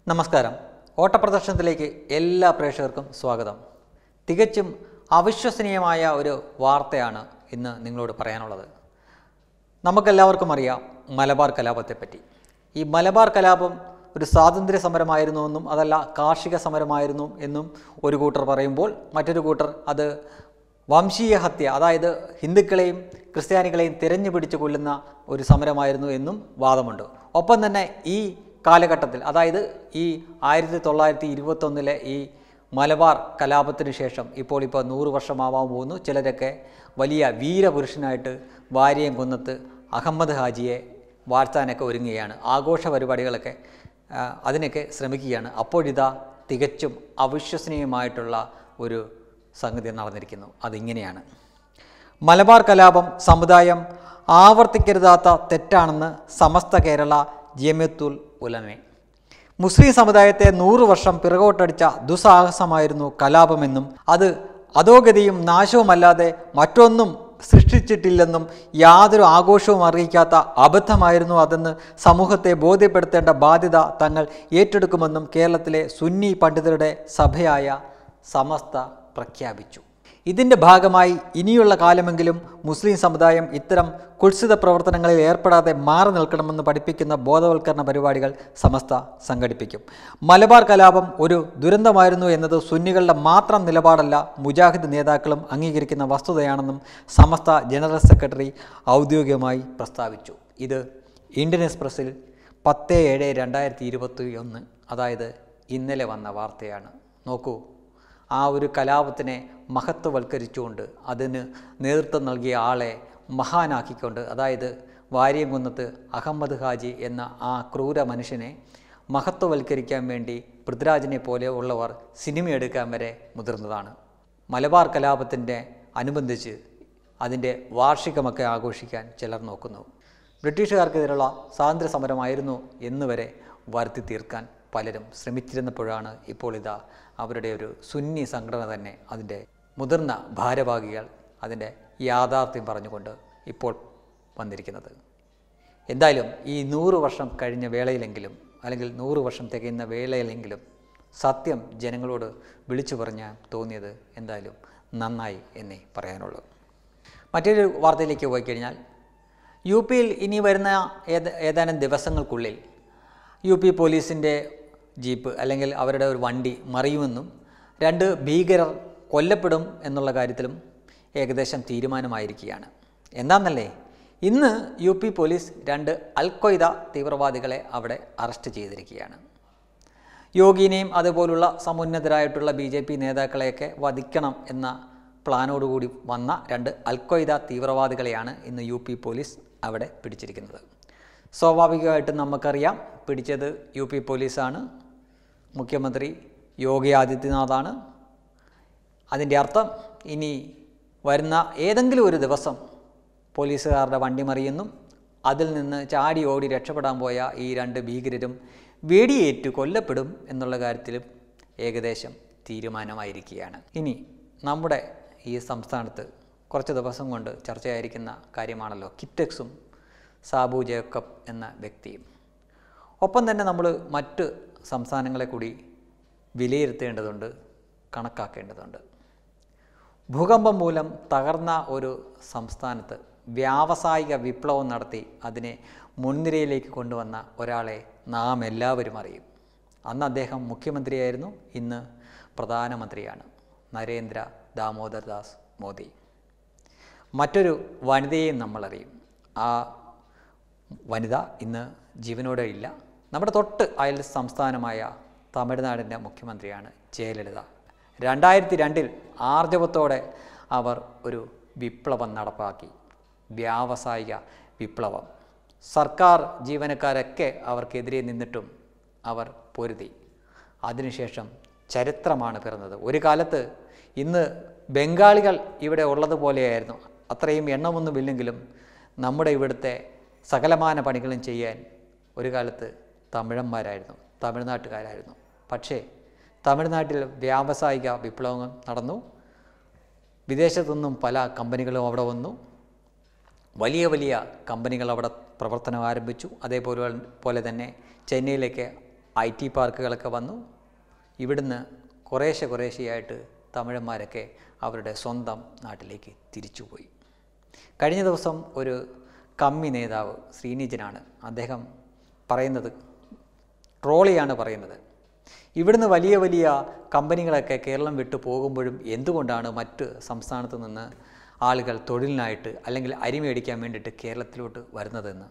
നമസ്കാരം ഓട്ടപ്രദർശനത്തിലേക്ക് എല്ലാ പ്രേക്ഷകർക്കും സ്വാഗതം തികച്ചും അവിശ്വസനീയമായ ഒരു വാർത്തയാണ് ഇന്ന് നിങ്ങളോട് പറയാനുള്ളത് നമുക്കെല്ലാവർക്കും അറിയാം മലബാർ കലാപത്തെപ്പറ്റി ഈ മലബാർ കലാപം ഒരു സ്വാതന്ത്ര്യ സമരമായിരുന്നുവെന്നും അതല്ല കാർഷിക സമരമായിരുന്നു എന്നും ഒരു കൂട്ടർ പറയുമ്പോൾ മറ്റൊരു കൂട്ടർ അത് വംശീയ ഹത്യ അതായത് ഹിന്ദുക്കളെയും ക്രിസ്ത്യാനികളെയും തിരഞ്ഞു പിടിച്ച് കൊല്ലുന്ന ഒരു സമരമായിരുന്നു എന്നും വാദമുണ്ട് ഒപ്പം തന്നെ ഈ കാലഘട്ടത്തിൽ അതായത് ഈ ആയിരത്തി തൊള്ളായിരത്തി ഇരുപത്തൊന്നിലെ ഈ മലബാർ കലാപത്തിന് ശേഷം ഇപ്പോൾ ഇപ്പോൾ നൂറ് വർഷമാവാൻ പോകുന്നു ചിലരൊക്കെ വലിയ വീരപുരുഷനായിട്ട് വാര്യം കുന്നത്ത് അഹമ്മദ് ഹാജിയെ വാഴ്ത്താനൊക്കെ ഒരുങ്ങുകയാണ് ആഘോഷ പരിപാടികളൊക്കെ ആ, അതിനൊക്കെ ശ്രമിക്കുകയാണ് അപ്പോഴിതാ തികച്ചും അവിശ്വസനീയമായിട്ടുള്ള ഒരു സംഗതി നടന്നിരിക്കുന്നു അതിങ്ങനെയാണ് മലബാർ കലാപം സമുദായം ആവർത്തിക്കരുതാത്ത തെറ്റാണെന്ന് സമസ്ത കേരള ജമിയത്തുൽ ഉലമെ മുസ്ലിം സമുദായത്തെ നൂറു വർഷം പിറകോട്ടടിച്ച ദുസ്സാഹസമായിരുന്നു കലാപമെന്നും അത് അധോഗതിയും നാശവുമല്ലാതെ മറ്റൊന്നും സൃഷ്ടിച്ചിട്ടില്ലെന്നും യാതൊരു ആഘോഷവും അറിയിക്കാത്ത അബദ്ധമായിരുന്നു അതെന്ന് സമൂഹത്തെ ബോധ്യപ്പെടുത്തേണ്ട ബാധ്യത തങ്ങൾ ഏറ്റെടുക്കുമെന്നും കേരളത്തിലെ സുന്നി പണ്ഡിതരുടെ സഭയായ സമസ്ത പ്രഖ്യാപിച്ചു ഇതിൻ്റെ ഭാഗമായി ഇനിയുള്ള കാലമെങ്കിലും മുസ്ലിം സമുദായം ഇത്തരം കുത്സിത പ്രവർത്തനങ്ങളിൽ ഏർപ്പെടാതെ മാറി നിൽക്കണമെന്ന് പഠിപ്പിക്കുന്ന ബോധവൽക്കരണ പരിപാടികൾ സമസ്ത സംഘടിപ്പിക്കും മലബാർ കലാപം ഒരു ദുരന്തമായിരുന്നു എന്നത് സുന്നികളുടെ മാത്രം നിലപാടല്ല മുജാഹിദ് നേതാക്കളും അംഗീകരിക്കുന്ന വസ്തുതയാണെന്നും സമസ്ത ജനറൽ സെക്രട്ടറി ഔദ്യോഗികമായി പ്രസ്താവിച്ചു ഇത് ഇന്ത്യൻ എക്സ്പ്രസ്സിൽ പത്ത് ഏഴ് രണ്ടായിരത്തി ഇരുപത്തി ഒന്ന് അതായത് ഇന്നലെ വന്ന വാർത്തയാണ് നോക്കൂ ആ ഒരു കലാപത്തിനെ മഹത്വവൽക്കരിച്ചുകൊണ്ട് അതിന് നേതൃത്വം നൽകിയ ആളെ മഹാനാക്കിക്കൊണ്ട് അതായത് വാര്യംകുന്നത്ത് അഹമ്മദ് ഹാജി എന്ന ആ ക്രൂര മനുഷ്യനെ മഹത്വവൽക്കരിക്കാൻ വേണ്ടി പൃഥ്വിരാജിനെ പോലെ ഉള്ളവർ സിനിമ എടുക്കാൻ വരെ മുതിർന്നതാണ് മലബാർ കലാപത്തിൻ്റെ അനുബന്ധിച്ച് അതിൻ്റെ വാർഷികമൊക്കെ ആഘോഷിക്കാൻ ചിലർ നോക്കുന്നു ബ്രിട്ടീഷുകാർക്കെതിരെയുള്ള സ്വാതന്ത്ര്യ സമരമായിരുന്നു എന്നുവരെ വരുത്തി തീർക്കാൻ പലരും ശ്രമിച്ചിരുന്നപ്പോഴാണ് ഇപ്പോൾ ഇതാ അവരുടെ ഒരു സുന്നി സംഘടന തന്നെ അതിൻ്റെ മുതിർന്ന ഭാരവാഹികൾ അതിൻ്റെ യാഥാർത്ഥ്യം പറഞ്ഞുകൊണ്ട് ഇപ്പോൾ വന്നിരിക്കുന്നത് എന്തായാലും ഈ നൂറ് വർഷം കഴിഞ്ഞ വേളയിലെങ്കിലും അല്ലെങ്കിൽ നൂറ് വർഷം തികയുന്ന വേളയിലെങ്കിലും സത്യം ജനങ്ങളോട് വിളിച്ചു പറഞ്ഞാൽ തോന്നിയത് എന്തായാലും നന്നായി എന്നേ പറയാനുള്ളൂ മറ്റൊരു വാർത്തയിലേക്ക് പോയി കഴിഞ്ഞാൽ യു പിയിൽ ഇനി വരുന്ന ഏത് ഏതാനും ദിവസങ്ങൾക്കുള്ളിൽ യു പി പോലീസിൻ്റെ ജീപ്പ് അല്ലെങ്കിൽ അവരുടെ ഒരു വണ്ടി മറിയുമെന്നും രണ്ട് ഭീകരർ കൊല്ലപ്പെടും എന്നുള്ള കാര്യത്തിലും ഏകദേശം തീരുമാനമായിരിക്കുകയാണ് എന്താണെന്നല്ലേ ഇന്ന് യു പി പോലീസ് രണ്ട് അൽക്കൊയ്ദ തീവ്രവാദികളെ അവിടെ അറസ്റ്റ് ചെയ്തിരിക്കുകയാണ് യോഗിനെയും അതുപോലുള്ള സമുന്നതരായിട്ടുള്ള ബി ജെ പി നേതാക്കളെയൊക്കെ വധിക്കണം എന്ന പ്ലാനോടുകൂടി വന്ന രണ്ട് അൽക്കൊയ്ദ തീവ്രവാദികളെയാണ് ഇന്ന് യു പി പോലീസ് അവിടെ പിടിച്ചിരിക്കുന്നത് സ്വാഭാവികമായിട്ടും നമുക്കറിയാം പിടിച്ചത് യു പി പോലീസാണ് മുഖ്യമന്ത്രി യോഗി ആദിത്യനാഥാണ് അതിൻ്റെ അർത്ഥം ഇനി വരുന്ന ഏതെങ്കിലും ഒരു ദിവസം പോലീസുകാരുടെ വണ്ടി മറിയുന്നും അതിൽ നിന്ന് ചാടി ഓടി രക്ഷപ്പെടാൻ പോയ ഈ രണ്ട് ഭീകരരും വെടിയേറ്റ് കൊല്ലപ്പെടും എന്നുള്ള കാര്യത്തിലും ഏകദേശം തീരുമാനമായിരിക്കുകയാണ് ഇനി നമ്മുടെ ഈ സംസ്ഥാനത്ത് കുറച്ച് ദിവസം കൊണ്ട് ചർച്ചയായിരിക്കുന്ന കാര്യമാണല്ലോ കിറ്റക്സും സാബു ജേക്കബ് എന്ന വ്യക്തിയും ഒപ്പം തന്നെ നമ്മൾ മറ്റ് സംസ്ഥാനങ്ങളെ കൂടി വിലയിരുത്തേണ്ടതുണ്ട് കണക്കാക്കേണ്ടതുണ്ട് ഭൂകമ്പം മൂലം തകർന്ന ഒരു സംസ്ഥാനത്ത് വ്യാവസായിക വിപ്ലവം നടത്തി അതിനെ മുൻനിരയിലേക്ക് കൊണ്ടുവന്ന ഒരാളെ നാം എല്ലാവരും അറിയും അന്ന് അദ്ദേഹം മുഖ്യമന്ത്രിയായിരുന്നു ഇന്ന് പ്രധാനമന്ത്രിയാണ് നരേന്ദ്ര ദാമോദർ ദാസ് മോദി മറ്റൊരു വനിതയെയും നമ്മളറിയും ആ വനിത ഇന്ന് ജീവനോടെ ഇല്ല നമ്മുടെ തൊട്ട് അയൽ സംസ്ഥാനമായ തമിഴ്നാടിൻ്റെ മുഖ്യമന്ത്രിയാണ് ജയലളിത രണ്ടായിരത്തി രണ്ടിൽ ആർജവത്തോടെ അവർ ഒരു വിപ്ലവം നടപ്പാക്കി വ്യാവസായിക വിപ്ലവം സർക്കാർ ജീവനക്കാരൊക്കെ അവർക്കെതിരെ നിന്നിട്ടും അവർ പൊരുതി അതിനുശേഷം ചരിത്രമാണ് പിറന്നത് ഒരു കാലത്ത് ഇന്ന് ബംഗാളികൾ ഇവിടെ ഉള്ളതുപോലെയായിരുന്നു അത്രയും എണ്ണമൊന്നുമില്ലെങ്കിലും നമ്മുടെ ഇവിടുത്തെ സകലമാന പണികളും ചെയ്യാൻ ഒരു കാലത്ത് തമിഴന്മാരായിരുന്നു തമിഴ്നാട്ടുകാരായിരുന്നു പക്ഷേ തമിഴ്നാട്ടിൽ വ്യാവസായിക വിപ്ലവം നടന്നു വിദേശത്തുനിന്നും പല കമ്പനികളും അവിടെ വന്നു വലിയ വലിയ കമ്പനികൾ അവിടെ പ്രവർത്തനം ആരംഭിച്ചു അതേപോലെ പോലെ തന്നെ ചെന്നൈയിലേക്ക് ഐ ടി പാർക്കുകളൊക്കെ വന്നു ഇവിടുന്ന് കുറേശ്ശെ കുറേശ്ശെയായിട്ട് തമിഴന്മാരൊക്കെ അവരുടെ സ്വന്തം നാട്ടിലേക്ക് തിരിച്ചുപോയി കഴിഞ്ഞ ദിവസം ഒരു കമ്മി നേതാവ് ശ്രീനിജനാണ് അദ്ദേഹം പറയുന്നത് ട്രോളിയാണ് പറയുന്നത് ഇവിടുന്ന് വലിയ വലിയ കമ്പനികളൊക്കെ കേരളം വിട്ടു പോകുമ്പോഴും എന്തുകൊണ്ടാണ് മറ്റ് സംസ്ഥാനത്ത് നിന്ന് ആളുകൾ തൊഴിലിനായിട്ട് അല്ലെങ്കിൽ അരി മേടിക്കാൻ വേണ്ടിയിട്ട് കേരളത്തിലോട്ട് വരുന്നതെന്ന്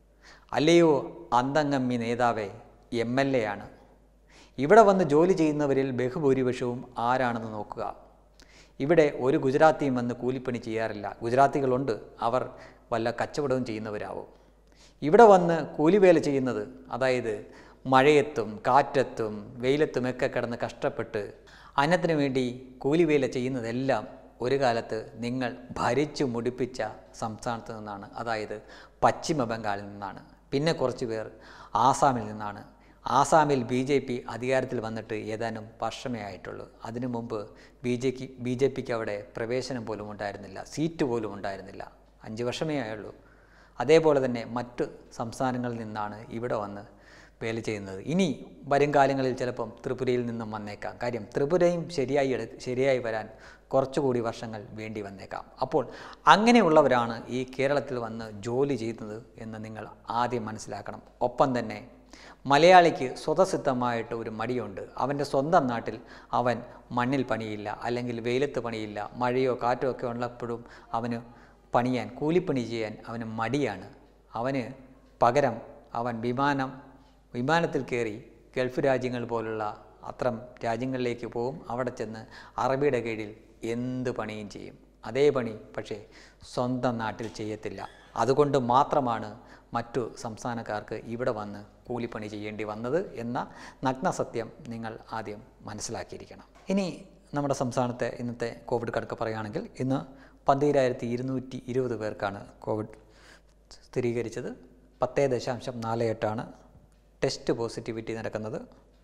അല്ലയോ അന്തംഗമ്മി നേതാവേ എം എൽ എ ആണ് ഇവിടെ വന്ന് ജോലി ചെയ്യുന്നവരിൽ ബഹുഭൂരിപക്ഷവും ആരാണെന്ന് നോക്കുക ഇവിടെ ഒരു ഗുജറാത്തിയും വന്ന് കൂലിപ്പണി ചെയ്യാറില്ല ഗുജറാത്തികളുണ്ട് അവർ വല്ല കച്ചവടവും ചെയ്യുന്നവരാവും ഇവിടെ വന്ന് കൂലിവേല ചെയ്യുന്നത് അതായത് മഴയത്തും കാറ്റത്തും വെയിലത്തുമൊക്കെ കിടന്ന് കഷ്ടപ്പെട്ട് അന്നത്തിന് വേണ്ടി കൂലിവേല ചെയ്യുന്നതെല്ലാം ഒരു കാലത്ത് നിങ്ങൾ ഭരിച്ചു മുടിപ്പിച്ച സംസ്ഥാനത്ത് നിന്നാണ് അതായത് പശ്ചിമ ബംഗാളിൽ നിന്നാണ് പിന്നെ കുറച്ച് പേർ ആസാമിൽ നിന്നാണ് ആസാമിൽ ബി ജെ പി അധികാരത്തിൽ വന്നിട്ട് ഏതാനും വർഷമേ ആയിട്ടുള്ളൂ അതിനു മുമ്പ് B J P B J പിക്ക് അവിടെ പ്രവേശനം പോലും ഉണ്ടായിരുന്നില്ല സീറ്റ് പോലും ഉണ്ടായിരുന്നില്ല അഞ്ച് വർഷമേ ആയുള്ളൂ അതേപോലെ തന്നെ മറ്റ് സംസ്ഥാനങ്ങളിൽ നിന്നാണ് ഇവിടെ വന്ന് വേല ചെയ്യുന്നത് ഇനി വരും കാലങ്ങളിൽ ചിലപ്പം ത്രിപുരയിൽ നിന്നും വന്നേക്കാം കാര്യം ത്രിപുരയും ശരിയായി എടു ശരിയായി വരാൻ കുറച്ചുകൂടി വർഷങ്ങൾ വേണ്ടി വന്നേക്കാം അപ്പോൾ അങ്ങനെയുള്ളവരാണ് ഈ കേരളത്തിൽ വന്ന് ജോലി ചെയ്യുന്നത് എന്ന് നിങ്ങൾ ആദ്യം മനസ്സിലാക്കണം ഒപ്പം തന്നെ മലയാളിക്ക് സ്വതസിദ്ധമായിട്ട് ഒരു മടിയുണ്ട് അവൻ്റെ സ്വന്തം നാട്ടിൽ അവൻ മണ്ണിൽ പണിയില്ല അല്ലെങ്കിൽ വെയിലത്ത് പണിയില്ല മഴയോ കാറ്റോ ഒക്കെ ഉള്ളപ്പോഴും അവന് പണിയാൻ കൂലിപ്പണി ചെയ്യാൻ അവന് മടിയാണ് അവന് പകരം അവൻ വിമാനം വിമാനത്തിൽ കയറി ഗൾഫ് രാജ്യങ്ങൾ പോലുള്ള അത്തരം രാജ്യങ്ങളിലേക്ക് പോകും അവിടെ ചെന്ന് അറബിയുടെ കീഴിൽ എന്ത് പണിയും ചെയ്യും അതേ പണി പക്ഷേ സ്വന്തം നാട്ടിൽ ചെയ്യത്തില്ല അതുകൊണ്ട് മാത്രമാണ് മറ്റു സംസ്ഥാനക്കാർക്ക് ഇവിടെ വന്ന് കൂലിപ്പണി ചെയ്യേണ്ടി വന്നത് എന്ന നഗ്നസത്യം നിങ്ങൾ ആദ്യം മനസ്സിലാക്കിയിരിക്കണം ഇനി നമ്മുടെ സംസ്ഥാനത്തെ ഇന്നത്തെ കോവിഡ് കണക്ക് പറയുകയാണെങ്കിൽ ഇന്ന് പന്തീരായിരത്തി ഇരുന്നൂറ്റി ഇരുപത് പേർക്കാണ് കോവിഡ് സ്ഥിരീകരിച്ചത് പത്ത് ദശാംശം നാല് എട്ടാണ് ടെസ്റ്റ് പോസിറ്റിവിറ്റി നടക്കുന്നത്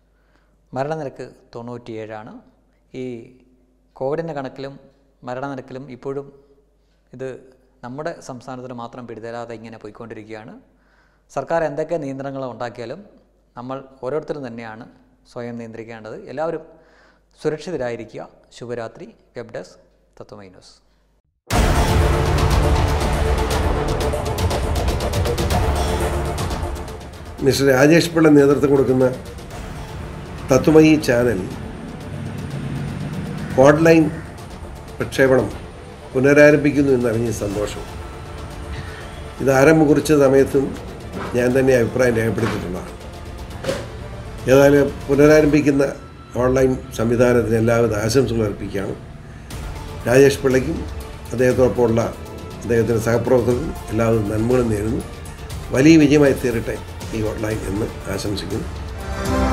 മരണനിരക്ക് തൊണ്ണൂറ്റിയേഴാണ് ഈ കോവിഡിൻ്റെ കണക്കിലും മരണനിരക്കിലും ഇപ്പോഴും ഇത് നമ്മുടെ സംസ്ഥാനത്തിന് മാത്രം പിടിതരാതെ ഇങ്ങനെ പോയിക്കൊണ്ടിരിക്കുകയാണ് സർക്കാർ എന്തൊക്കെ നിയന്ത്രണങ്ങൾ ഉണ്ടാക്കിയാലും നമ്മൾ ഓരോരുത്തരും തന്നെയാണ് സ്വയം നിയന്ത്രിക്കേണ്ടത് എല്ലാവരും സുരക്ഷിതരായിരിക്കുക ശുഭരാത്രി web desk Tatwamayi news mister Rajesh Pillai നേതൃത്വം കൊടുക്കുന്ന തത്വമയി ചാനൽ ഓൺലൈൻ പ്രക്ഷേപണം പുനരാരംഭിക്കുന്നു എന്നറിഞ്ഞ സന്തോഷം ഇത് ആരംഭം കുറിച്ച സമയത്തും ഞാൻ തന്നെ അഭിപ്രായം രേഖപ്പെടുത്തിയിട്ടുള്ളതാണ് ഏതായാലും പുനരാരംഭിക്കുന്ന ഓൺലൈൻ സംവിധാനത്തിന് എല്ലാവിധ ആശംസകൾ അർപ്പിക്കുകയാണ് രാജേഷ് പിള്ളയ്ക്കും അദ്ദേഹത്തോടൊപ്പമുള്ള അദ്ദേഹത്തിൻ്റെ സഹപ്രവർത്തകർക്കും എല്ലാവിധ നന്മകളും നേരുന്നു വലിയ വിജയമായി തീരട്ടെ ഈ ഓൺലൈൻ എന്ന് ആശംസിക്കുന്നു